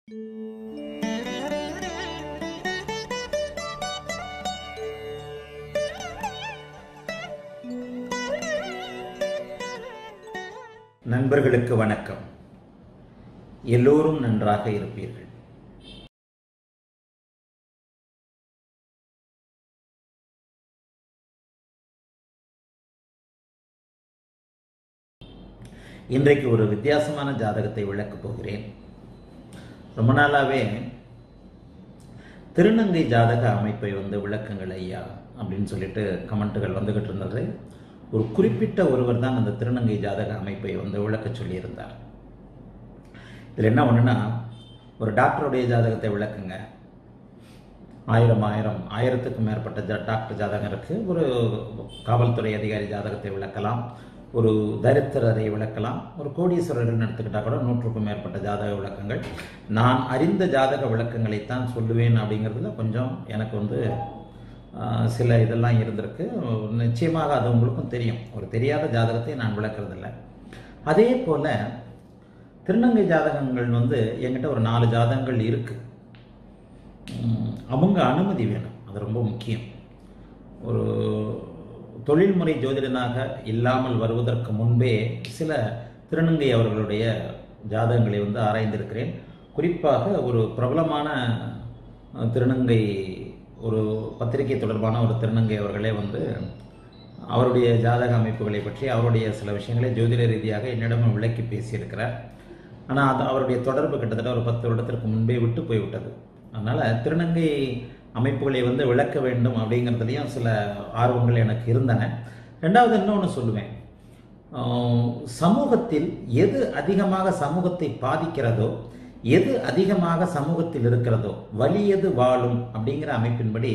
நண்பர்களுக்கு வணக்கம் எல்லோரும் நன்றாக இருப்பீர்கள் இன்றைக்கு ஒரு வித்தியாசமான ஜாதகத்தை விளக்கப் போகிறேன் ரொம்ப நாளாவே திருநங்கை ஜாதக அமைப்பை வந்து விளக்குங்கள் ஐயா அப்படின்னு சொல்லிட்டு கமெண்ட்டுகள் வந்துகிட்டு இருந்தது ஒரு குறிப்பிட்ட ஒருவர் தான் அந்த திருநங்கை ஜாதக அமைப்பை வந்து விளக்க சொல்லியிருந்தார் இதில் என்ன ஒன்றுனா ஒரு டாக்டருடைய ஜாதகத்தை விளக்குங்க ஆயிரம் ஆயிரம் ஆயிரத்துக்கும் மேற்பட்ட ஜா டாக்டர் ஜாதகம் இருக்குது ஒரு காவல்துறை அதிகாரி ஜாதகத்தை விளக்கலாம் ஒரு தரித்திரரை விளக்கலாம் ஒரு கோடீஸ்வரர்கள் எடுத்துக்கிட்டால் கூட நூற்றுக்கும் மேற்பட்ட ஜாதக விளக்கங்கள் நான் அறிந்த ஜாதக விளக்கங்களைத்தான் சொல்லுவேன் அப்படிங்கிறதுல கொஞ்சம் எனக்கு வந்து ஆஹ், சில இதெல்லாம் இருந்திருக்கு நிச்சயமாக அது உங்களுக்கும் தெரியும் ஒரு தெரியாத ஜாதகத்தை நான் விளக்குறதில்ல அதே போல் திருநங்கை ஜாதகங்கள் வந்து என்கிட்ட ஒரு நாலு ஜாதகங்கள் இருக்குது அவங்க அனுமதி வேணும் அது ரொம்ப முக்கியம் ஒரு தொழில்முறை ஜோதிடனாக இல்லாமல் வருவதற்கு முன்பே சில திருநங்கை அவர்களுடைய ஜாதகங்களை வந்து ஆராய்ந்திருக்கிறேன் குறிப்பாக ஒரு பிரபலமான அஹ், திருநங்கை ஒரு பத்திரிகை தொடர்பான ஒரு திருநங்கை அவர்களே வந்து அவருடைய ஜாதக அமைப்புகளை பற்றி அவருடைய சில விஷயங்களை ஜோதிட ரீதியாக என்னிடம் விளக்கி பேசியிருக்கிறார் ஆனால் அது அவருடைய தொடர்பு கிட்டத்தட்ட ஒரு பத்து வருடத்திற்கு முன்பே விட்டு போய்விட்டது அதனால் திருநங்கை அமைப்புகளை வந்து விளக்க வேண்டும் அப்படிங்கிறதுலையும் சில ஆர்வங்கள் எனக்கு இருந்தன ரெண்டாவது இன்னொன்று சொல்லுவேன் ஆஹ் சமூகத்தில் எது அதிகமாக சமூகத்தை பாதிக்கிறதோ எது அதிகமாக சமூகத்தில் இருக்கிறதோ வலியது வாழும் அப்படிங்கிற அமைப்பின்படி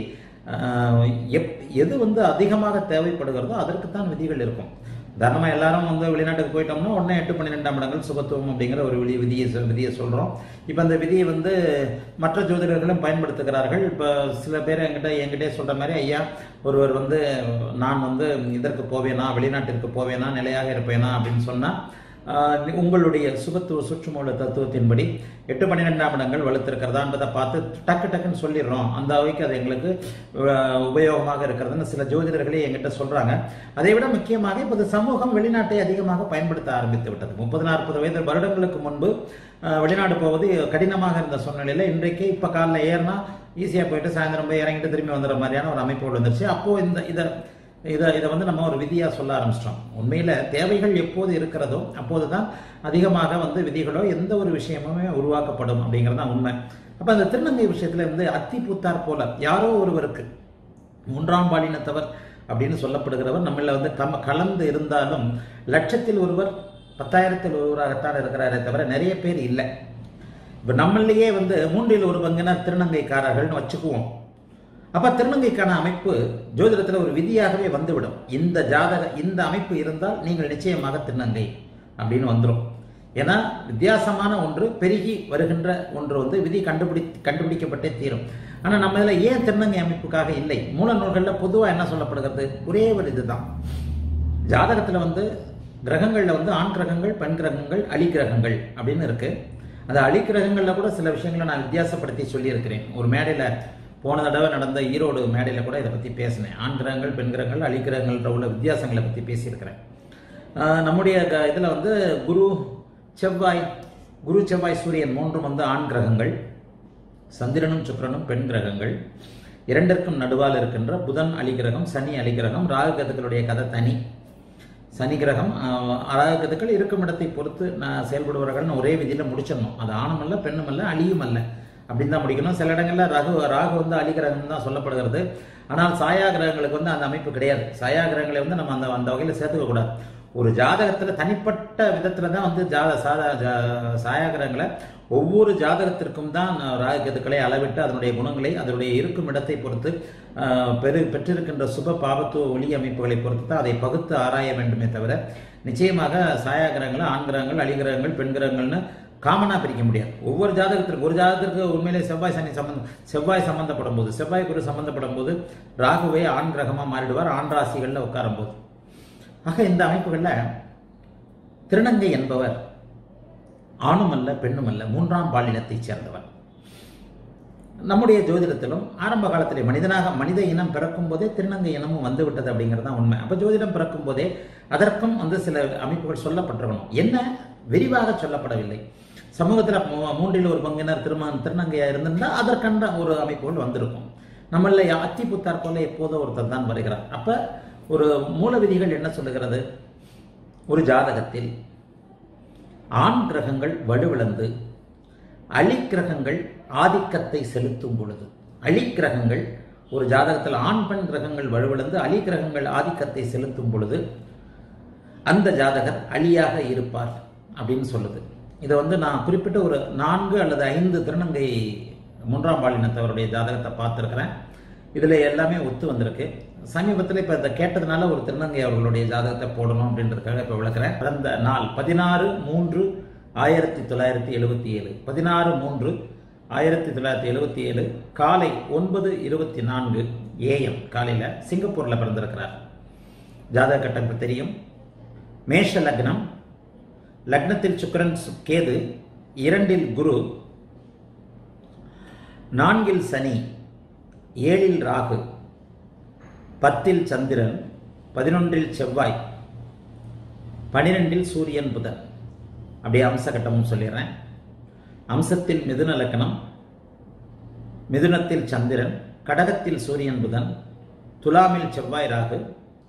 ஆஹ் எப் எது வந்து அதிகமாக தேவைப்படுகிறதோ அதற்குத்தான் விதிகள் இருக்கும் உதாரணமாக எல்லாரும் வந்து வெளிநாட்டுக்கு போயிட்டோம்னா உடனே எட்டு பன்னிரெண்டாம் இடங்கள் சுபத்துவம் அப்படிங்கிற ஒரு விதி விதியை சொல்- விதியை சொல்கிறோம் இப்போ அந்த விதியை வந்து மற்ற ஜோதிடர்களும் பயன்படுத்துகிறார்கள் இப்போ சில பேர் என்கிட்ட என்கிட்டே சொல்கிற மாதிரி ஐயா ஒருவர் வந்து நான் வந்து இதற்கு போவேனா வெளிநாட்டிற்கு போவேனா நிலையாக இருப்பேனா அப்படின்னு சொன்னால் உங்களுடைய சுபத்துவ சுற்றுமூல தத்துவத்தின்படி எட்டு பன்னிரெண்டாம் இடங்கள் வலுத்திருக்கிறதான்றதை பார்த்து டக்கு டக்குன்னு சொல்லிடுறோம் அந்த வகைக்கு அது எங்களுக்கு அஹ், உபயோகமாக இருக்கிறதுன்னு சில ஜோதிடர்களே என்கிட்ட சொல்றாங்க அதை விட முக்கியமாக இப்போது சமூகம் வெளிநாட்டை அதிகமாக பயன்படுத்த ஆரம்பித்து விட்டது முப்பது நாற்பது வயது வருடங்களுக்கு முன்பு அஹ், வெளிநாடு போவது கடினமாக இருந்த சூழ்நிலையில் இன்றைக்கு இப்போ காலைல ஏறினா ஈஸியாக போயிட்டு சாயந்தரம் போய் இறங்கிட்டு திரும்பி வந்துடுற மாதிரியான ஒரு அமைப்புகள் வந்துருச்சு அப்போ இந்த இதை இதை இதை வந்து நம்ம ஒரு விதியாக சொல்ல ஆரம்பிச்சிட்டோம் உண்மையில் தேவைகள் எப்போது இருக்கிறதோ அப்போது தான் அதிகமாக வந்து விதிகளோ எந்த ஒரு விஷயமுமே உருவாக்கப்படும் அப்படிங்கிறது தான் உண்மை அப்போ அந்த திருநங்கை விஷயத்தில் வந்து அத்தி பூத்தார் போல யாரோ ஒருவருக்கு மூன்றாம் பாலினத்தவர் அப்படின்னு சொல்லப்படுகிறவர் நம்மள வந்து கம கலந்து இருந்தாலும் லட்சத்தில் ஒருவர் பத்தாயிரத்தில் ஒருவராகத்தான் இருக்கிறாரே தவிர நிறைய பேர் இல்லை இப்போ நம்மளையே வந்து மூன்றில் ஒரு பங்கினர் திருநங்கைக்காரர்கள்னு வச்சுக்குவோம் அப்ப திருநங்கைக்கான அமைப்பு ஜோதிடத்தில் ஒரு விதியாகவே வந்துவிடும் இந்த ஜாதக இந்த அமைப்பு இருந்தால் நீங்கள் நிச்சயமாக திருநங்கை அப்படின்னு வந்துடும் ஏன்னா வித்தியாசமான ஒன்று பெருகி வருகின்ற ஒன்று வந்து விதி கண்டுபிடி கண்டுபிடிக்கப்பட்டே தீரும் ஆனால் நம்ம இதில் ஏன் திருநங்கை அமைப்புக்காக இல்லை மூல நூல்களில் பொதுவாக என்ன சொல்லப்படுகிறது ஒரே ஒரு இதுதான் ஜாதகத்தில் வந்து கிரகங்களில் வந்து ஆண் கிரகங்கள் பெண் கிரகங்கள் அலி கிரகங்கள் அப்படின்னு இருக்கு அந்த அலி கிரகங்களில் கூட சில விஷயங்களை நான் வித்தியாசப்படுத்தி சொல்லியிருக்கிறேன் ஒரு மேடையில் போன தடவை நடந்த ஈரோடு மேடையில் கூட இதை பற்றி பேசினேன் ஆண் கிரகங்கள் பெண் கிரகங்கள் அலி கிரகங்கள்ன்ற உள்ள வித்தியாசங்களை பற்றி பேசியிருக்கிறேன் ஆஹ் நம்முடைய இதில் வந்து குரு செவ்வாய் குரு செவ்வாய் சூரியன் மூன்றும் வந்து ஆண் கிரகங்கள் சந்திரனும் சுக்கிரனும் பெண் கிரகங்கள் இரண்டிற்கும் நடுவால் இருக்கின்ற புதன் அலிகிரகம் சனி அலிகிரகம் ராகு கதுக்களுடைய கதை தனி சனி கிரகம் ஆஹ், ராகு கதுக்கள் இருக்கும் இடத்தை பொறுத்து நான் செயல்படுவார்கள்னு ஒரே விதியில் முடிச்சிடணும் அது ஆணும் அல்ல பெண்ணும் அல்ல அழியும் அல்ல அப்படின்னு தான் முடிக்கணும் சில இடங்கள்ல ராகு ராகு வந்து அலிகிரகம் தான் சொல்லப்படுகிறது ஆனால் சாயா கிரகங்களுக்கு வந்து அந்த அமைப்பு கிடையாது சாயா கிரகங்களை வந்து நம்ம அந்த அந்த வகையில் சேர்த்துக்க கூடாது ஒரு ஜாதகத்துல தனிப்பட்ட விதத்துல தான் வந்து ஜாத சாதா ஜா- சாயா கிரகங்களை ஒவ்வொரு ஜாதகத்திற்கும் தான் ராகத்துக்களை அளவிட்டு அதனுடைய குணங்களை அதனுடைய இருக்கும் இடத்தை பொறுத்து ஆஹ், பெரு பெற்றிருக்கின்ற சுப பாபத்துவ ஒளி அமைப்புகளை பொறுத்து தான் அதை பகுத்து ஆராய வேண்டுமே தவிர நிச்சயமாக சாயா கிரகங்களை ஆண் கிரகங்கள் அலி கிரகங்கள் பெண் கிரகங்கள்னு காமனா பிரிக்க முடியாது ஒவ்வொரு ஜாதகத்திற்கு ஒரு ஜாதகத்திற்கு உண்மையிலே செவ்வாய் சனி சம்பந்தம் செவ்வாய் சம்பந்தப்படும் போது செவ்வாய் குரு சம்பந்தப்படும் போது ராகுவே ஆண் கிரகமா மாறிடுவார் ஆண் ராசிகள்ல உட்காரும் போது ஆக இந்த அமைப்புகளில் திருநங்கை என்பவர் ஆணும் அல்ல பெண்ணும் அல்ல மூன்றாம் பாலினத்தைச் சேர்ந்தவர் நம்முடைய ஜோதிடத்திலும் ஆரம்ப காலத்திலே மனிதனாக மனித இனம் பிறக்கும் போதே திருநங்கை இனமும் வந்து விட்டது அப்படிங்கிறது தான் உண்மை அப்போ ஜோதிடம் பிறக்கும் போதே அதற்கும் வந்து சில அமைப்புகள் சொல்லப்பட்டிருக்கணும் என்ன விரிவாக சொல்லப்படவில்லை சமூகத்தில் மூ- மூன்றில் ஒரு பங்கினர் திருமண திருநங்கையா இருந்திருந்தால் அதற்கென்ற ஒரு அமைப்புகள் வந்திருக்கும் நம்மள அத்தி புத்தார் போல எப்போதோ ஒருத்தர் தான் வருகிறார் அப்ப ஒரு மூல விதிகள் என்ன சொல்லுகிறது ஒரு ஜாதகத்தில் ஆண் கிரகங்கள் வலுவிழந்து அழிக்கிரகங்கள் ஆதிக்கத்தை செலுத்தும் பொழுது அழிக்கிரகங்கள் ஒரு ஜாதகத்தில் ஆண் பெண் கிரகங்கள் வலுவிழந்து அழிக்கிரகங்கள் ஆதிக்கத்தை செலுத்தும் பொழுது அந்த ஜாதகர் அழியாக இருப்பார் அப்படின்னு சொல்லுது இதை வந்து நான் குறிப்பிட்ட ஒரு நான்கு அல்லது ஐந்து திருநங்கை மூன்றாம் பாலினத்தவருடைய ஜாதகத்தை பார்த்துருக்கிறேன் இதில் எல்லாமே ஒத்து வந்திருக்கு சமீபத்தில் இப்போ இதை கேட்டதுனால ஒரு திருநங்கை அவர்களுடைய ஜாதகத்தை போடணும் அப்படின்றதுக்காக இப்போ விளக்குறேன் பிறந்த நாள் பதினாறு மூன்று ஆயிரத்தி தொள்ளாயிரத்தி எழுபத்தி ஏழு பதினாறு மூன்று ஆயிரத்தி தொள்ளாயிரத்தி எழுபத்தி ஏழு காலை ஒன்பது இருபத்தி நான்கு ஏஎம் காலையில் சிங்கப்பூரில் பிறந்திருக்கிறார் ஜாதக கட்டமைப்பு தெரியும் மேஷ லக்னம் லக்னத்தில் சுக்கிரன் சு- கேது இரண்டில் குரு நான்கில் சனி ஏழில் ராகு பத்தில் சந்திரன் பதினொன்றில் செவ்வாய் பனிரெண்டில் சூரியன் புதன் அப்படியே அம்ச கட்டமும் சொல்லிடுறேன் அம்சத்தில் மிதுன லக்னம் மிதுனத்தில் சந்திரன் கடகத்தில் சூரியன் புதன் துலாமில் செவ்வாய் ராகு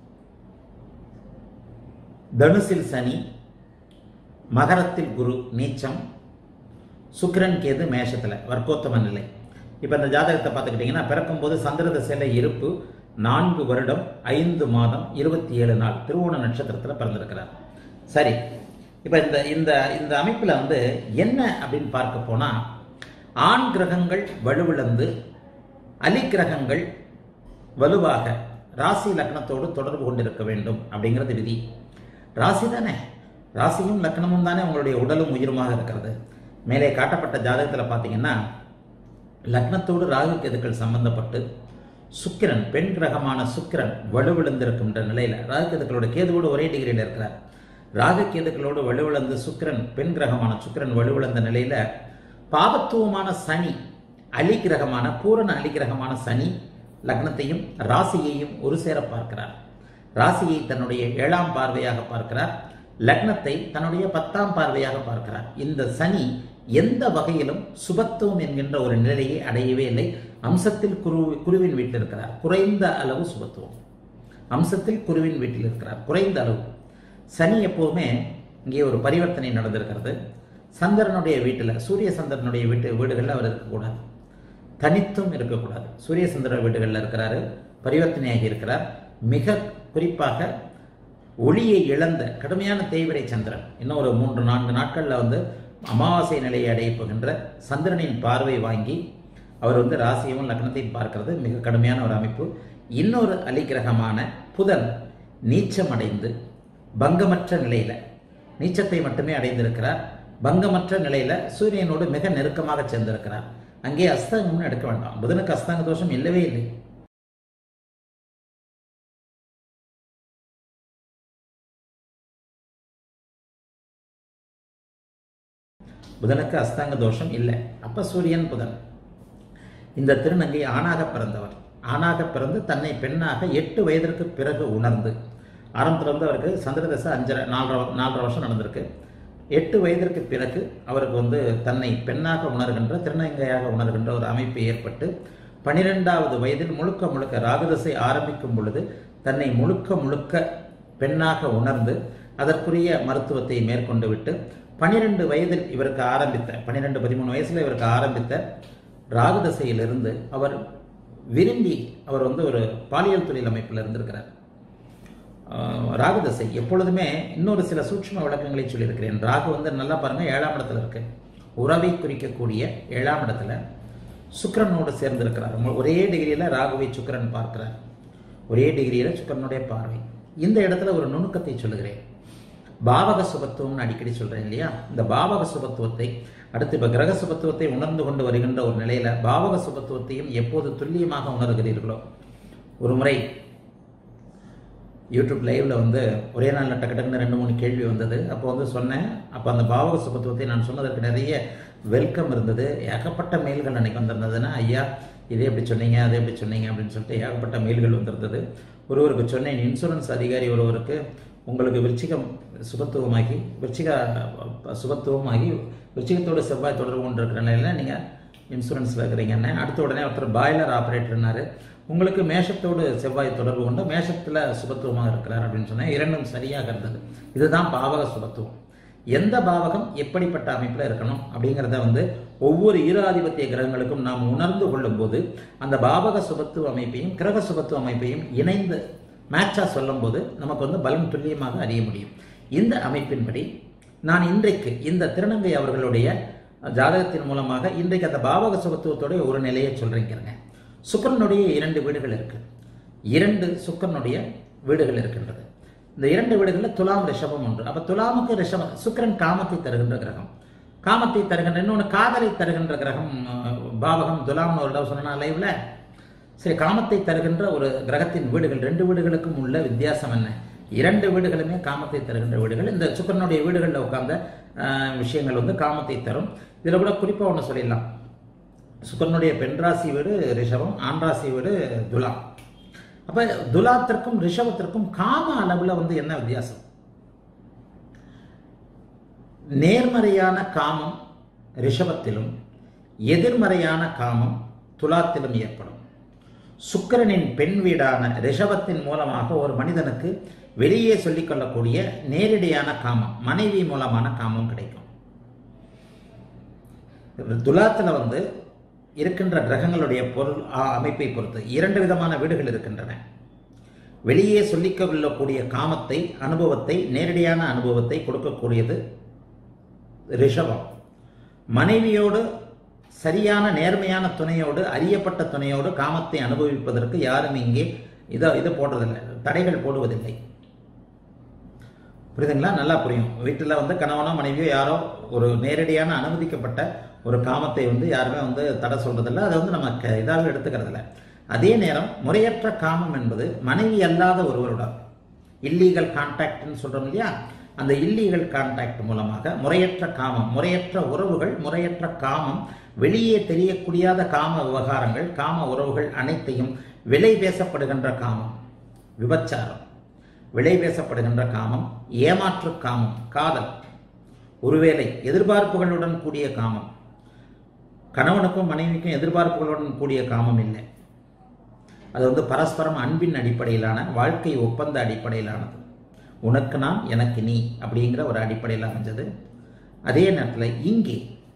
தனுசில் சனி மகரத்தில் குரு நீச்சம் சுக்கிரன் கேது மேஷத்தில் வர்க்கோத்தம நிலை இப்போ இந்த ஜாதகத்தை பார்த்துக்கிட்டிங்கன்னா பிறக்கும்போது சந்திர திசையில் இருப்பு நான்கு வருடம் ஐந்து மாதம் இருபத்தி ஏழு நாள் திருவோண நட்சத்திரத்தில் பிறந்திருக்கிறார் சரி இப்போ இந்த இந்த இந்த அமைப்பில் வந்து என்ன அப்படின்னு பார்க்க போனால் ஆண் கிரகங்கள் வலுவிழந்து அலி கிரகங்கள் வலுவாக ராசி லக்னத்தோடு தொடர்பு கொண்டிருக்க வேண்டும் அப்படிங்கிறது விதி ராசி தானே ராசியும் லக்னமும் தானே உங்களுடைய உடலும் உயிருமாக இருக்கிறது மேலே காட்டப்பட்ட ஜாதகத்தில் பார்த்தீங்கன்னா லக்னத்தோடு ராகு கேதுக்கள் சம்பந்தப்பட்டு சுக்கிரன் பெண் கிரகமான சுக்கிரன் வலுவிழந்திருக்கின்ற நிலையில் ராகு கேதுக்களோட கேதுவோடு ஒரே டிகிரியில் இருக்கிறார் ராகு கேதுக்களோடு வலுவிழந்து சுக்கிரன் பெண் கிரகமான சுக்கிரன் வலுவிழந்த நிலையில பாபத்துவமான சனி அலி கிரகமான பூரண அலி கிரகமான சனி லக்னத்தையும் ராசியையும் ஒரு சேர பார்க்கிறார் ராசியை தன்னுடைய ஏழாம் பார்வையாக பார்க்கிறார் லக்னத்தை தன்னுடைய பத்தாம் பார்வையாக பார்க்கிறார் இந்த சனி எந்த வகையிலும் சுபத்துவம் என்கின்ற ஒரு நிலையை அடையவே இல்லை அம்சத்தில் குரு குருவின் வீட்டில் இருக்கிறார் குறைந்த அளவு சுபத்துவம் அம்சத்தில் குருவின் வீட்டில் இருக்கிறார் குறைந்த அளவு சனி எப்போதுமே இங்கே ஒரு பரிவர்த்தனை நடந்திருக்கிறது சந்திரனுடைய வீட்டில் சூரிய சந்திரனுடைய வீட்டு வீடுகளில் அவர் இருக்கக்கூடாது தனித்தும் இருக்கக்கூடாது சூரிய சந்திர வீடுகளில் இருக்கிறாரு பரிவர்த்தனையாகி இருக்கிறார் மிக குறிப்பாக ஒளியை இழந்த கடுமையான தேய்விரை சந்திரன் இன்னும் ஒரு மூன்று நான்கு நாட்களில் வந்து அமாவாசை நிலையை அடைய போகின்ற சந்திரனின் பார்வை வாங்கி அவர் வந்து ராசியும் லக்னத்தையும் பார்க்கிறது மிக கடுமையான ஒரு அமைப்பு இன்னொரு அலிகிரகமான புதன் நீச்சம் அடைந்து பங்கமற்ற நிலையில நீச்சத்தை மட்டுமே அடைந்திருக்கிறார் பங்கமற்ற நிலையில சூரியனோடு மிக நெருக்கமாக சேர்ந்திருக்கிறார் அங்கே அஸ்தங்கம்னு எடுக்க வேண்டாம் புதனுக்கு அஸ்தங்க தோஷம் இல்லவே இல்லை புதனுக்கு அஸ்தங்க தோஷம் இல்லை அப்ப சூரியன் புதன் இந்த திருநங்கை ஆணாக பிறந்தவர் ஆணாக பிறந்து தன்னை பெண்ணாக எட்டு வயதிற்கு பிறகு உணர்ந்து ஆரம்பத்தில் வந்து அவருக்கு சந்திர தசை அஞ்சரை நாலரை நாலரை வருஷம் நடந்திருக்கு எட்டு வயதிற்கு பிறகு அவருக்கு வந்து தன்னை பெண்ணாக உணர்கின்ற திருநங்கையாக உணர்கின்ற ஒரு அமைப்பு ஏற்பட்டு பனிரெண்டாவது வயதில் முழுக்க முழுக்க ராகதசை ஆரம்பிக்கும் பொழுது தன்னை முழுக்க முழுக்க பெண்ணாக உணர்ந்து அதற்குரிய மருத்துவத்தை மேற்கொண்டு விட்டு பனிரெண்டு வயதில் இவருக்கு ஆரம்பித்த பன்னிரெண்டு பதிமூணு வயசுல இவருக்கு ஆரம்பித்த ராகுதசையிலிருந்து அவர் விரும்பி அவர் வந்து ஒரு பாலியல் தொழில் அமைப்பில் இருந்திருக்கிறார் ஆஹ் ராகுதசை எப்பொழுதுமே இன்னொரு சில சூட்சும விளக்கங்களை சொல்லியிருக்கிறேன் ராகு வந்து நல்லா பாருங்க ஏழாம் இடத்துல இருக்கு உறவை குறிக்கக்கூடிய ஏழாம் இடத்துல சுக்கிரனோடு சேர்ந்திருக்கிறார் உங்க- ஒரே டிகிரியில ராகுவை சுக்கிரன் பார்க்கிறார் ஒரே டிகிரியில சுக்கிரனுடைய பார்வை இந்த இடத்துல ஒரு நுணுக்கத்தை சொல்லுகிறேன் பாவக சுபத்துவம்னு அடிக்கடி சொல்றேன் இல்லையா இந்த பாவக சுபத்துவத்தை அடுத்து இப்ப கிரக சுபத்துவத்தை உணர்ந்து கொண்டு வருகின்ற ஒரு நிலையில பாவக சுபத்துவத்தையும் எப்போது துல்லியமாக உணர்கிறீர்களோ ஒரு முறை யூடியூப் லைவ்ல வந்து ஒரே நாளில் டக்கு டக்குன்னு ரெண்டு மூணு கேள்வி வந்தது அப்போ வந்து சொன்னேன் அப்போ அந்த பாவக சுபத்துவத்தை நான் சொன்னதற்கு நிறைய வெல்கம் இருந்தது ஏகப்பட்ட மெயில்கள் அன்னைக்கு வந்திருந்ததுன்னா ஐயா இதே எப்படி சொன்னீங்க அதே எப்படி சொன்னீங்க அப்படின்னு சொல்லிட்டு ஏகப்பட்ட மெயில்கள் வந்திருந்தது ஒருவருக்கு சொன்னேன் இன்சூரன்ஸ் அதிகாரி ஒருவருக்கு உங்களுக்கு விருச்சிகம் சுபத்துவமாகி விருச்சிக சுபத்துவமாகி விருச்சிகத்தோடு செவ்வாய் தொடர்பு கொண்டு இருக்கிற நிலையில் நீங்கள் இன்சூரன்ஸில் இருக்கிறீங்கன்னு அடுத்த உடனே ஒருத்தர் பாய்லர் ஆப்ரேட்டர்னாரு உங்களுக்கு மேஷத்தோடு செவ்வாய் தொடர்பு கொண்டு மேஷத்தில் சுபத்துவமாக இருக்கிறார் அப்படின்னு சொன்னேன் இரண்டும் சரியாக இருந்தது இதுதான் பாவக சுபத்துவம் எந்த பாவகம் எப்படிப்பட்ட அமைப்பில் இருக்கணும் அப்படிங்கிறத வந்து ஒவ்வொரு ஈராதிபத்திய கிரகங்களுக்கும் நாம் உணர்ந்து கொள்ளும்போது அந்த பாவக சுபத்துவ அமைப்பையும் கிரக சுபத்துவ அமைப்பையும் இணைந்து மேட்சாக சொல்லும்போது நமக்கு வந்து பலம் துல்லியமாக அறிய முடியும் இந்த அமைப்பின்படி நான் இன்றைக்கு இந்த திருநங்கை அவர்களுடைய ஜாதகத்தின் மூலமாக இன்றைக்கு அந்த பாவக சுபத்துவத்தோடைய ஒரு நிலையை சொல்றீங்க சுக்கரனுடைய இரண்டு வீடுகள் இருக்கு இரண்டு சுக்கரனுடைய வீடுகள் இருக்கின்றது இந்த இரண்டு வீடுகளில் துலாம் ரிஷபம் ஒன்று அப்ப துலாமுக்கு ரிஷபம் சுக்கரன் காமத்தை தருகின்ற கிரகம் காமத்தை தருகின்ற இன்னொன்று காதலை தருகின்ற கிரகம் அஹ், பாவகம் துலாம்னு ஒரு தடவை சொன்னா லைவ்ல சரி காமத்தை தருகின்ற ஒரு கிரகத்தின் வீடுகள் ரெண்டு வீடுகளுக்கும் உள்ள வித்தியாசம் என்ன இரண்டு வீடுகளுமே காமத்தை தருகின்ற வீடுகள் இந்த சுக்கரனுடைய வீடுகளில் உட்கார்ந்த அஹ், விஷயங்கள் வந்து காமத்தை தரும் இதில் கூட குறிப்பாக ஒன்று சொல்லிடலாம் சுக்கரனுடைய பெண் ராசி வீடு ரிஷபம் ஆண் ராசி வீடு துலாம் அப்ப துலாத்திற்கும் ரிஷபத்திற்கும் காம அளவுல வந்து என்ன வித்தியாசம் நேர்மறையான காமம் ரிஷபத்திலும் எதிர்மறையான காமம் துலாத்திலும் ஏற்படும் சுக்கிரனின் பெண் வீடான ரிஷபத்தின் மூலமாக ஒரு மனிதனுக்கு வெளியே சொல்லிக் கொள்ளக்கூடிய நேரடியான காமம் மனைவி மூலமான காமம் கிடைக்கும் துலாத்துல வந்து இருக்கின்ற கிரகங்களுடைய பொருள் ஆ- அமைப்பை பொறுத்து இரண்டு விதமான வீடுகள் இருக்கின்றன வெளியே சொல்லிக் கொள்ளக்கூடிய காமத்தை அனுபவத்தை நேரடியான அனுபவத்தை கொடுக்கக்கூடியது ரிஷபம் மனைவியோடு சரியான நேர்மையான துணையோடு அறியப்பட்ட துணையோடு காமத்தை அனுபவிப்பதற்கு யாரும் இங்கே இதை இது போடுறதில்லை தடைகள் போடுவதில்லை புரியுதுங்களா நல்லா புரியும் வீட்டில் வந்து கணவனோ மனைவியோ யாரோ ஒரு நேரடியான அனுமதிக்கப்பட்ட ஒரு காமத்தை வந்து யாருமே வந்து தடை சொல்றதில்ல அதை வந்து நம்ம க- இதாக எடுத்துக்கிறதில்ல அதே நேரம் முறையற்ற காமம் என்பது மனைவி அல்லாத ஒருவருடன் இல்லீகல் கான்டாக்ட்னு சொல்றோம் இல்லையா அந்த இல்லீகல் கான்டாக்ட் மூலமாக முறையற்ற காமம் முறையற்ற உறவுகள் முறையற்ற காமம் வெளியே தெரியக்கூடியாத காம விவகாரங்கள் காம உறவுகள் அனைத்தையும் விலை பேசப்படுகின்ற காமம் விபச்சாரம் விலை பேசப்படுகின்ற காமம் ஏமாற்று காமம் காதல் ஒருவேளை எதிர்பார்ப்புகளுடன் கூடிய காமம் கணவனுக்கும் மனைவிக்கும் எதிர்பார்ப்புகளுடன் கூடிய காமம் இல்லை அது வந்து பரஸ்பரம் அன்பின் அடிப்படையிலான வாழ்க்கை ஒப்பந்த அடிப்படையிலானது உனக்கு நான் எனக்கு நீ அப்படிங்கிற ஒரு அடிப்படையில் அமைஞ்சது அதே நேரத்தில் இங்கே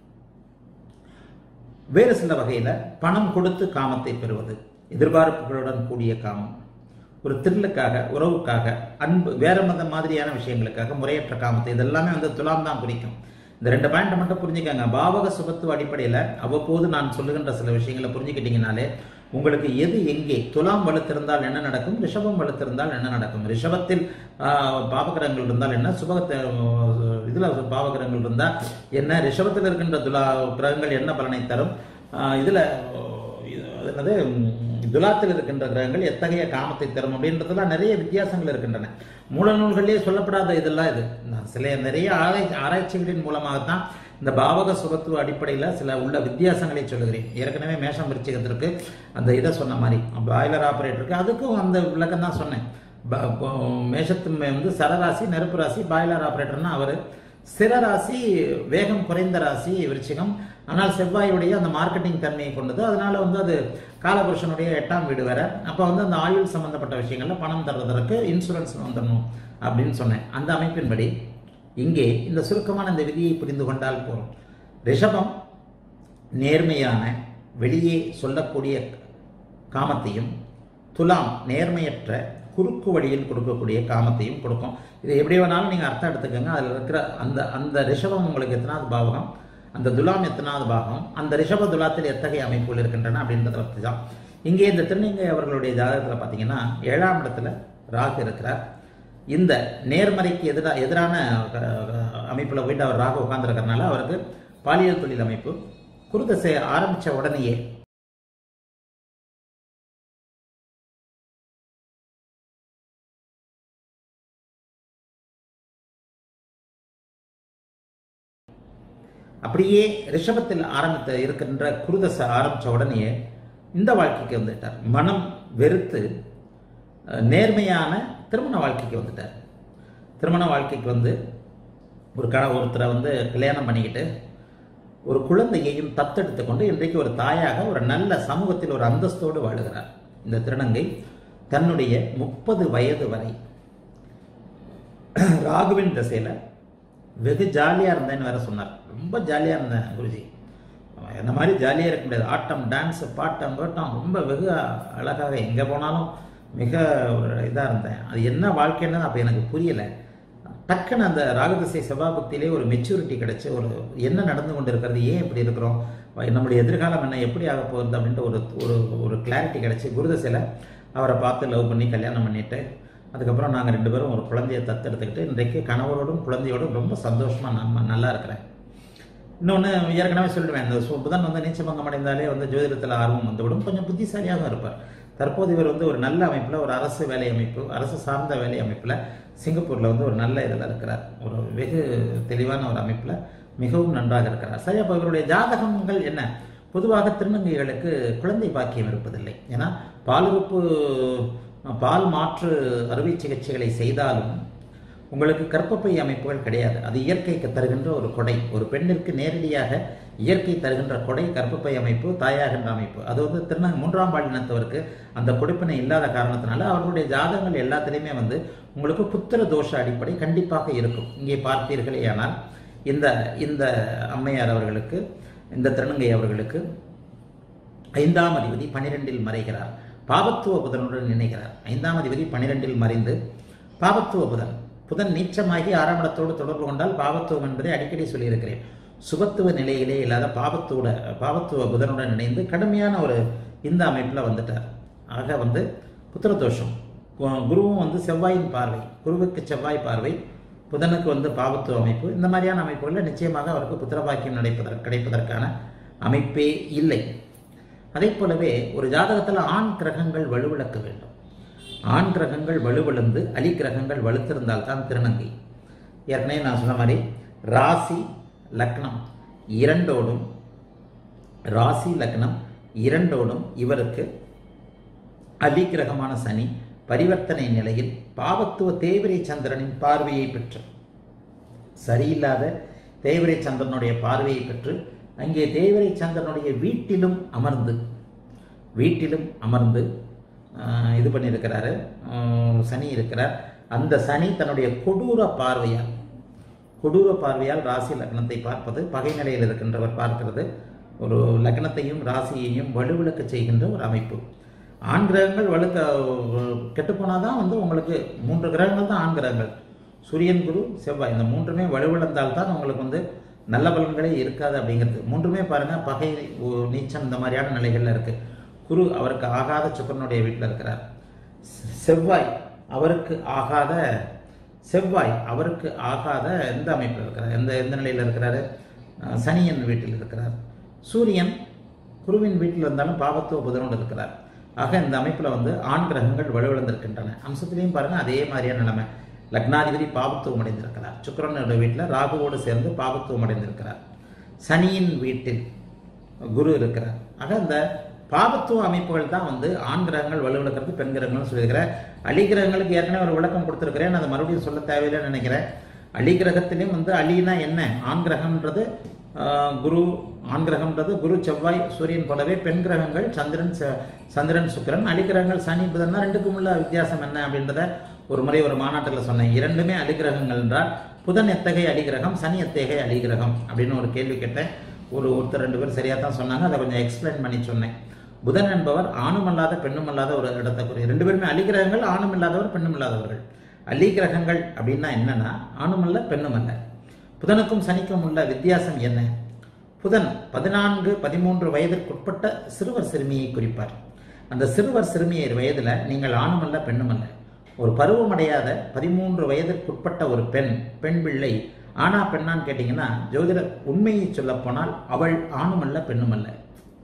வேறு சில வகையில் பணம் கொடுத்து காமத்தை பெறுவது எதிர்பார்ப்புகளுடன் கூடிய காமம் ஒரு தில்லுக்காக உறவுக்காக அன்பு வேற மத மாதிரியான விஷயங்களுக்காக முறையற்ற காமத்தை இதெல்லாமே வந்து துலாம் தான் குறிக்கும் இந்த ரெண்டு பாயிண்ட் மட்டும் புரிஞ்சுக்கங்க பாவக சுபத்துவ அடிப்படையில் அவ்வப்போது நான் சொல்லுகின்ற சில விஷயங்களை புரிஞ்சுக்கிட்டீங்கனாலே உங்களுக்கு எது எங்கே துலாம் வலுத்திருந்தால் என்ன நடக்கும் ரிஷபம் வலுத்திருந்தால் என்ன நடக்கும் ரிஷபத்தில் ஆஹ், பாவகிரகங்கள் இருந்தால் என்ன சுபகத்தை இதுல பாவகிரகங்கள் இருந்தால் என்ன ரிஷபத்தில் இருக்கின்ற துலா கிரகங்கள் என்ன பலனை தரும் ஆஹ், இதுல இது அது என்னது ம், துலாத்தில் இருக்கின்ற கிரகங்கள் எத்தகைய காமத்தை தரும் அப்படின்றதுலாம் நிறைய வித்தியாசங்கள் இருக்கின்றன மூல நூல்களிலே சொல்லப்படாத இதெல்லாம் இது நான் சில நிறைய ஆராய் ஆராய்ச்சிகளின் மூலமாகத்தான் இந்த பாவக சுபத்துவ அடிப்படையில் சில உள்ள வித்தியாசங்களை சொல்லுகிறேன் ஏற்கனவே மேஷம் விருச்சிகத்திற்கு அந்த இதை சொன்ன மாதிரி பாய்லர் ஆபரேட்டருக்கு அதுக்கும் அந்த விளக்கம் தான் சொன்னேன் ப- இப்போ மேஷத்து மே- வந்து சரராசி நெருப்பு ராசி பாய்லர் ஆபரேட்டர்னா அவர் சிரராசி வேகம் குறைந்த ராசி விருச்சிகம் ஆனால் செவ்வாயுடைய அந்த மார்க்கெட்டிங் தன்மையை கொண்டது அதனால வந்து அது காலபுருஷனுடைய எட்டாம் வீடு வேற அப்போ வந்து அந்த ஆயுள் சம்பந்தப்பட்ட விஷயங்கள்ல பணம் தருவதற்கு இன்சூரன்ஸ் வந்துடணும் அப்படின்னு சொன்னேன் அந்த அமைப்பின்படி இங்கே இந்த சுருக்கமான இந்த விதியை புரிந்து கொண்டால் போதும் ரிஷபம் நேர்மையான வெளியே சொல்லக்கூடிய காமத்தையும் துலாம் நேர்மையற்ற குறுக்கு வழியில் கொடுக்கக்கூடிய காமத்தையும் கொடுக்கும் இது எப்படி வேணாலும் நீங்கள் அர்த்தம் எடுத்துக்கோங்க அதில் இருக்கிற அந்த அந்த ரிஷபம் உங்களுக்கு எத்தனாவது பாவகம் அந்த துலாம் எத்தனாவது பாகம் அந்த ரிஷப துலாத்தில் எத்தகைய அமைப்புகள் இருக்கின்றன அப்படின்றத பற்றி தான் இங்கே இந்த திருநங்கை அவர்களுடைய ஜாதகத்தில் பார்த்தீங்கன்னா ஏழாம் இடத்துல ராகு இருக்கிறார் இந்த நேர்மறைக்கு எதிராக எதிரான அமைப்பில் போயிட்டு அவர் ராகு உட்கார்ந்துருக்கறனால அவருக்கு பாலியல் தொழில் அமைப்பு குருதசை ஆரம்பித்த உடனேயே அப்படியே ரிஷபத்தில் ஆரம்பித்த இருக்கின்ற குருதசை ஆரம்பித்த உடனேயே இந்த வாழ்க்கைக்கு வந்துட்டார் மனம் வெறுத்து அஹ், நேர்மையான திருமண வாழ்க்கைக்கு வந்துட்டார் திருமண வாழ்க்கைக்கு வந்து ஒரு கண ஒருத்தரை வந்து கல்யாணம் பண்ணிக்கிட்டு ஒரு குழந்தையையும் தத்தெடுத்து கொண்டு இன்றைக்கு ஒரு தாயாக ஒரு நல்ல சமூகத்தில் ஒரு அந்தஸ்தோடு வாழுகிறார் இந்த திருநங்கை தன்னுடைய முப்பது வயது வரை ராகுவின் திசையில் வெகு ஜாலியாக இருந்தேன்னு வேற சொன்னார் ரொம்ப ஜாலியாக இருந்தேன் குருஜி என்ன மாதிரி ஜாலியாக இருக்க முடியாது ஆட்டம் டான்ஸு பாட்டம் கோட்டம் ரொம்ப வெகு அழகாக எங்கே போனாலும் மிக ஒரு இதாக இருந்தேன் அது என்ன வாழ்க்கைன்னு அப்போ எனக்கு புரியலை டக்குன்னு அந்த ராகதிசை செவ்வாபக்தியிலே ஒரு மெச்சூரிட்டி கிடைச்சு ஒரு என்ன நடந்து கொண்டு இருக்கிறது ஏன் இப்படி இருக்கிறோம் நம்முடைய எதிர்காலம் என்ன எப்படி ஆக போகுது அப்படின்ட்டு ஒரு ஒரு ஒரு கிளாரிட்டி கிடைச்சி குருதசையில் அவரை பார்த்து லவ் பண்ணி கல்யாணம் பண்ணிட்டு அதுக்கப்புறம் நாங்கள் ரெண்டு பேரும் ஒரு குழந்தையை தத்தெடுத்துக்கிட்டு இன்றைக்கு கணவரோடும் குழந்தையோடும் ரொம்ப சந்தோஷமாக நம்ம நல்லா இருக்கிறேன் இன்னொன்று ஏற்கனவே சொல்லிடுவேன் இந்த சு- புதன் வந்து நீச்சபங்கம் அடைந்தாலே வந்து ஜோதிடத்தில் ஆர்வம் வந்துவிடும் கொஞ்சம் புத்திசாலியாகவும் இருப்பார் தற்போது இவர் வந்து ஒரு நல்ல அமைப்பில் ஒரு அரசு வேலை அமைப்பு அரசு சார்ந்த வேலை அமைப்பில் சிங்கப்பூரில் வந்து ஒரு நல்ல இதில் இருக்கிறார் ஒரு வெகு தெளிவான ஒரு அமைப்பில் மிகவும் நன்றாக இருக்கிறார் சரி அப்போ இவருடைய ஜாதகங்கள் என்ன பொதுவாக திருநங்கைகளுக்கு குழந்தை பாக்கியம் இருப்பதில்லை ஏன்னா பாலுறுப்பு பால் மாற்று அறுவை சிகிச்சைகளை செய்தாலும் உங்களுக்கு கர்ப்பப்பை அமைப்புகள் கிடையாது அது இயற்கைக்கு தருகின்ற ஒரு கொடை ஒரு பெண்ணிற்கு நேரடியாக இயற்கை தருகின்ற கொடை கர்ப்பப்பை அமைப்பு தாயாகின்ற அமைப்பு அது வந்து திருந மூன்றாம் பாலினத்தவருக்கு அந்த கொடுப்பினை இல்லாத காரணத்தினால அவர்களுடைய ஜாதகங்கள் எல்லாத்துலேயுமே வந்து உங்களுக்கு புத்திர தோஷ அடிப்படை கண்டிப்பாக இருக்கும் இங்கே பார்த்தீர்களேயானால் இந்த இந்த அம்மையார் அவர்களுக்கு இந்த திருநங்கை அவர்களுக்கு ஐந்தாம் அதிபதி பனிரெண்டில் மறைகிறார் பாபத்துவ புதனுடன் இணைகிறார் ஐந்தாம் அதிபதி பனிரெண்டில் மறைந்து பாபத்துவ புதன் புதன் நீச்சமாகி ஆறாம் இடத்தோடு தொடர்பு கொண்டால் பாவத்துவம் என்பதை அடிக்கடி சொல்லியிருக்கிறேன் சுபத்துவ நிலையிலே இல்லாத பாவத்தோட பாவத்துவ புதனுடன் இணைந்து கடுமையான ஒரு இந்த அமைப்பில் வந்துட்டார் ஆக வந்து புத்திரதோஷம் கு- குருவும் வந்து செவ்வாயின் பார்வை குருவுக்கு செவ்வாய் பார்வை புதனுக்கு வந்து பாவத்துவ அமைப்பு இந்த மாதிரியான அமைப்புகளில் நிச்சயமாக அவருக்கு புத்திரபாக்கியம் நடைப்பதற்கு கிடைப்பதற்கான அமைப்பே இல்லை அதே போலவே ஒரு ஜாதகத்தில் ஆண் கிரகங்கள் வலுவிழக்க வேண்டும் ஆண் கிரகங்கள் வலுவிழந்து அலி கிரகங்கள் வலுத்திருந்தால் தான் திருநங்கை ஏற்கனவே நான் சொன்ன மாதிரி ராசி லக்னம் இரண்டோடும் ராசி லக்னம் இரண்டோடும் இவருக்கு அலி கிரகமான சனி பரிவர்த்தனை நிலையில் பாவத்துவ தேவிரை சந்திரனின் பார்வையை பெற்று சரியில்லாத தேவிரை சந்திரனுடைய பார்வையை பெற்று அங்கே தேவிரை சந்திரனுடைய வீட்டிலும் அமர்ந்து வீட்டிலும் அமர்ந்து ஆஹ், இது பண்ணியிருக்கிறாரு ஆஹ், சனி இருக்கிறார் அந்த சனி தன்னுடைய கொடூர பார்வையால் கொடூர பார்வையால் ராசி லக்னத்தை பார்ப்பது பகை நிலையில் இருக்கின்றவர் பார்க்கிறது ஒரு லக்னத்தையும் ராசியையும் வலுவிழக்க செய்கின்ற ஒரு அமைப்பு ஆண் கிரகங்கள் வலுக்க கெட்டுப்போனால் தான் வந்து உங்களுக்கு மூன்று கிரகங்கள் தான் ஆண் கிரகங்கள் சூரியன் குரு செவ்வாய் இந்த மூன்றுமே வலுவிழந்தால் தான் உங்களுக்கு வந்து நல்ல பலன்களே இருக்காது அப்படிங்கிறது மூன்றுமே பாருங்க பகை ஒ- நீச்சம் இந்த மாதிரியான நிலைகள்ல இருக்கு குரு அவருக்கு ஆகாத சுக்கரனுடைய வீட்டில் இருக்கிறார் செ- செவ்வாய் அவருக்கு ஆகாத செவ்வாய் அவருக்கு ஆகாத எந்த அமைப்பில் இருக்கிறார் எந்த எந்த நிலையில் இருக்கிறாரு அஹ் சனியன் வீட்டில் இருக்கிறார் சூரியன் குருவின் வீட்டில் இருந்தாலும் பாவத்துவ புதனோடு இருக்கிறார் ஆக இந்த அமைப்பில் வந்து ஆண் கிரகங்கள் வலுவிழந்திருக்கின்றன அம்சத்திலையும் பாருங்க அதே மாதிரியான நிலைமை லக்னாதிபதி பாவத்துவம் அடைந்திருக்கிறார் சுக்கிரனோட வீட்டில் ராகுவோடு சேர்ந்து பாவத்துவம் அடைந்திருக்கிறார் சனியின் வீட்டில் குரு இருக்கிறார் ஆக இந்த பாபத்துவ அமைப்புகள் தான் வந்து ஆண் கிரகங்கள் வலுவிழக்கிறது பெண் கிரகங்கள் சொல்லியிருக்கிறேன் அலி கிரகங்களுக்கு ஏற்கனவே ஒரு விளக்கம் கொடுத்துருக்கிறேன் அதை மறுபடியும் சொல்ல தேவையில்லைன்னு நினைக்கிறேன் அலி கிரகத்திலையும் வந்து அலினா என்ன ஆண் கிரகம்ன்றது ஆஹ், குரு ஆண் கிரகம்ன்றது குரு செவ்வாய் சூரியன் போலவே பெண் கிரகங்கள் சந்திரன் செ- சந்திரன் சுக்கிரன் அலி கிரகங்கள் சனி புதன் தான் ரெண்டுக்கும் உள்ள வித்தியாசம் என்ன அப்படின்றத ஒரு முறை ஒரு மாநாட்டில் சொன்னேன் இரண்டுமே அலிகிரகங்கள் என்றால் புதன் எத்தகைய அலிகிரகம் சனி எத்தகைய அலிகிரகம் அப்படின்னு ஒரு கேள்வி கேட்டேன் ஒரு ஒருத்தர் ரெண்டு பேர் சரியாக தான் சொன்னாங்க அதை கொஞ்சம் எக்ஸ்பிளைன் பண்ணி சொன்னேன் புதன் என்பவர் ஆணும் அல்லாத பெண்ணும் அல்லாத ஒரு இடத்தை குறி ரெண்டு பேருமே அலிகிரகங்கள் ஆணும் இல்லாதவர் பெண்ணும் இல்லாதவர்கள் அலிகிரகங்கள் அப்படின்னா என்னன்னா ஆணும் அல்ல பெண்ணும் அல்ல புதனுக்கும் சனிக்கும் உள்ள வித்தியாசம் என்ன புதன் பதினான்கு பதிமூன்று வயதிற்குட்பட்ட சிறுவர் சிறுமியை குறிப்பார் அந்த சிறுவர் சிறுமியர் வயதுல நீங்கள் ஆணும் அல்ல பெண்ணும் அல்ல ஒரு பருவமடையாத பதிமூன்று வயதிற்குட்பட்ட ஒரு பெண் பெண் பிள்ளை ஆனா பெண்ணான்னு கேட்டீங்கன்னா ஜோதிட உண்மையை சொல்லப் போனால் அவள் ஆணும் அல்ல பெண்ணும் அல்ல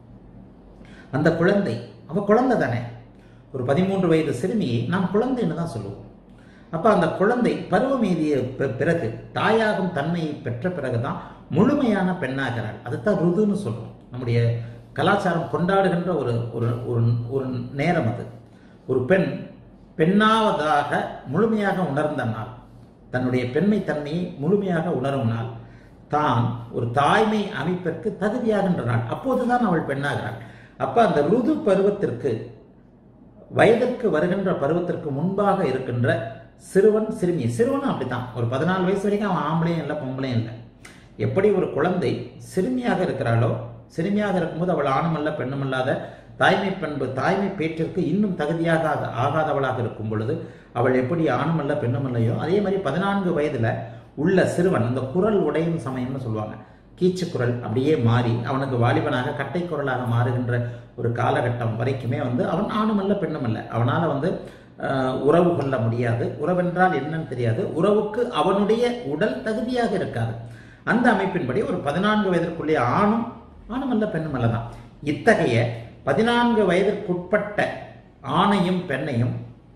அந்த குழந்தை அவ குழந்தை தானே ஒரு பதிமூன்று வயது சிறுமியை நாம் குழந்தைன்னு தான் சொல்லுவோம் அப்ப அந்த குழந்தை பருவம் எய்திய பி- பிறகு தாயாகும் தன்மையை பெற்ற பிறகுதான் முழுமையான பெண்ணாகிறாள் அதுதான் ருதுன்னு சொல்றோம் நம்முடைய கலாச்சாரம் கொண்டாடுகின்ற ஒரு ஒரு ஒரு ஒரு நேரம் அது ஒரு பெண் பெண்ணாவதாக முழுமையாக உணர்ந்த நாள் தன்னுடைய பெண்மை தன்மையை முழுமையாக உணரும் நாள் தான் ஒரு தாய்மை அமைப்பிற்கு தகுதியாகின்ற நாள் அப்போதுதான் அவள் பெண்ணாகிறாள் அப்ப அந்த ருது பருவத்திற்கு வயதிற்கு வருகின்ற பருவத்திற்கு முன்பாக இருக்கின்ற சிறுவன் சிறுமி சிறுவனும் அப்படித்தான் ஒரு பதினாலு வயசு வரைக்கும் அவன் ஆம்பளையும் இல்லை பொம்பளையும் இல்லை எப்படி ஒரு குழந்தை சிறுமியாக இருக்கிறாளோ சிறுமியாக இருக்கும்போது அவள் ஆணுமல்ல பெண்ணுமல்லாத தாய்மை பண்பு தாய்மை பேற்றிற்கு இன்னும் தகுதியாக ஆக- ஆகாதவளாக இருக்கும் பொழுது அவள் எப்படி ஆணுமல்ல பெண்ணுமல்லையோ அதே மாதிரி பதினான்கு வயதுல உள்ள சிறுவன் அந்த குரல் உடையும் சமயம்னு சொல்லுவாங்க கீச்சு குரல் அப்படியே மாறி அவனுக்கு வாலிபனாக கட்டை குரலாக மாறுகின்ற ஒரு காலகட்டம் வரைக்குமே வந்து அவன் ஆணுமல்ல பெண்ணுமல்ல அவனால வந்து ஆஹ், உறவு கொள்ள முடியாது உறவென்றால் என்னன்னு தெரியாது உறவுக்கு அவனுடைய உடல் தகுதியாக இருக்காது அந்த அமைப்பின்படி ஒரு பதினான்கு வயதிற்குள்ளே ஆணும் ஆணுமல்ல பெண்ணுமல்ல தான் இத்தகைய பதினான்கு வயதிற்குட்பட்ட ஆணையும் பெண்ணையும்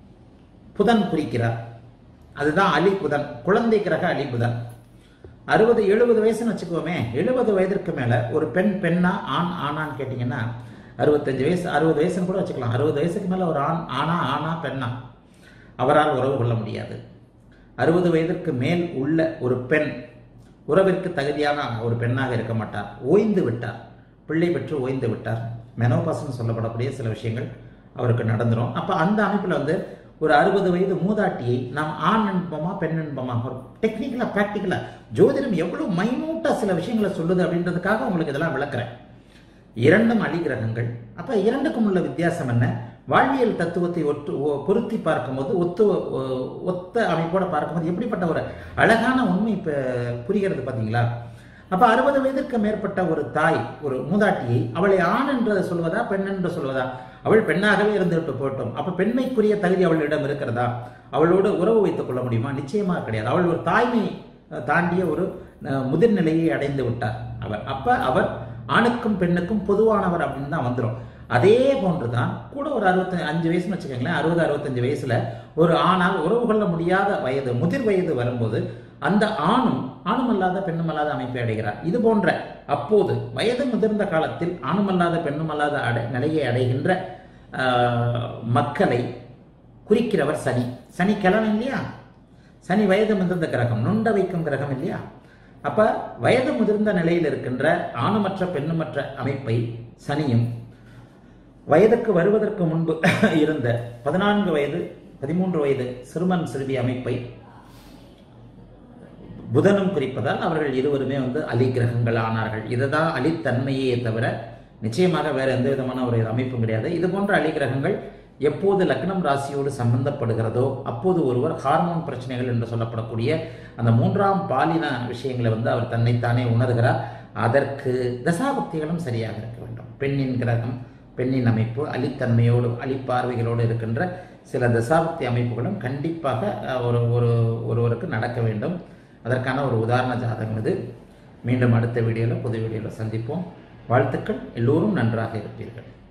புதன் குறிக்கிறார் அதுதான் அலி புதன் குழந்தை கிரக அலி புதன் அறுபது எழுபது வயசுன்னு வச்சுக்கோமே எழுபது வயதிற்கு மேல ஒரு பெண் பெண்ணா ஆண் ஆணான்னு கேட்டிங்கன்னா அறுபத்தஞ்சு வயசு அறுபது வயசுன்னு கூட வச்சுக்கலாம் அறுபது வயசுக்கு மேல ஒரு ஆண் ஆணா ஆணா பெண்ணா அவரால் உறவு கொள்ள முடியாது அறுபது வயதிற்கு மேல் உள்ள ஒரு பெண் உறவிற்கு தகுதியான ஒரு பெண்ணாக இருக்க மாட்டார் ஓய்ந்து விட்டார் பிள்ளை பெற்று ஓய்ந்து விட்டார் மெனோபாஸ்னு சொல்லப்படக்கூடிய சில விஷயங்கள் அவருக்கு நடந்துரும் அப்ப அந்த அமைப்புல வந்து ஒரு அறுபது வயது மூதாட்டியை நாம் ஆண் என்போமா பெண் என்போமா ஒரு டெக்னிக்கலா ப்ராக்டிக்கலா ஜோதிடம் எவ்வளவு மைனூட்டா சில விஷயங்களை சொல்லுது அப்படின்றதுக்காக உங்களுக்கு இதெல்லாம் விளக்குறேன் இரண்டும் அலி கிரகங்கள் அப்ப இரண்டுக்கும் உள்ள வித்தியாசம் என்ன வாழ்வியல் தத்துவத்தை ஒட்டு ஒ- பொருத்தி பார்க்கும்போது ஒத்து ஒ- ஒத்த அமைப்போட பார்க்கும்போது எப்படிப்பட்ட ஒரு அழகான உண்மை இப்ப புரிகிறது பாத்தீங்களா அப்ப அறுபது வயதிற்கு மேற்பட்ட ஒரு தாய் ஒரு மூதாட்டியை அவளை ஆண் என்று சொல்வதா பெண் என்று சொல்வதா அவள் பெண்ணாகவே இருந்துவிட்டு போட்டோம் அப்ப பெண்மைக்குரிய தகுதி அவளிடம் இருக்கிறதா அவளோடு உறவு வைத்துக் கொள்ள முடியுமா நிச்சயமாக கிடையாது அவள் ஒரு தாய்மை அஹ், தாண்டிய ஒரு அஹ், முதிர்நிலையை அடைந்து விட்டார் அவர் அப்ப அவர் ஆணுக்கும் பெண்ணுக்கும் பொதுவானவர் அப்படின்னு தான் வந்துரும் அதே போன்றுதான் கூட ஒரு அறுபத்தி அஞ்சு வயசுன்னு வச்சுக்கோங்களேன் அறுபது அறுபத்தஞ்சு வயசுல ஒரு ஆணால் உறவு கொள்ள முடியாத வயது முதிர் வயது வரும்போது அந்த ஆணும் ஆணுமல்லாத பெண்ணுமல்லாத அமைப்பை அடைகிறார் இது போன்ற அப்போது வயது முதிர்ந்த காலத்தில் ஆணுமல்லாத பெண்ணுமல்லாத அடை நிலையை அடைகின்ற ஆஹ், மக்களை குறிக்கிறவர் சனி சனி கிழமை இல்லையா சனி வயது முதிர்ந்த கிரகம் நொண்ட வைக்கும் கிரகம் இல்லையா அப்ப வயது முதிர்ந்த நிலையில் இருக்கின்ற ஆணுமற்ற பெண்ணுமற்ற அமைப்பை சனியும் வயதுக்கு வருவதற்கு முன்பு இருந்த பதினான்கு வயது பதிமூன்று வயது சிறுமன் சிறுமி அமைப்பை புதனும் குறிப்பதால் அவர்கள் இருவருமே வந்து அலி கிரகங்கள் ஆனார்கள் இதுதான் அலித்தன்மையே தவிர நிச்சயமாக வேற எந்த விதமான ஒரு அமைப்பும் கிடையாது இது போன்ற அலி கிரகங்கள் எப்போது லக்னம் ராசியோடு சம்பந்தப்படுகிறதோ அப்போது ஒருவர் ஹார்மோன் பிரச்சனைகள் என்று சொல்லப்படக்கூடிய அந்த மூன்றாம் பாலின விஷயங்களை வந்து அவர் தன்னைத்தானே உணர்கிறார் அதற்கு தசாபக்திகளும் சரியாக இருக்க வேண்டும் பெண்ணின் கிரகம் பெண்ணின் அமைப்பு அலித்தன்மையோடு அலிப்பார்வைகளோடு இருக்கின்ற சில தசாபக்தி அமைப்புகளும் கண்டிப்பாக அஹ், ஒரு ஒரு ஒருவருக்கு நடக்க வேண்டும் அதற்கான ஒரு உதாரண ஜாதகம் இது மீண்டும் அடுத்த வீடியோவில் புது வீடியோவில் சந்திப்போம் வாழ்த்துக்கள் எல்லோரும் நன்றாக இருப்பீர்கள்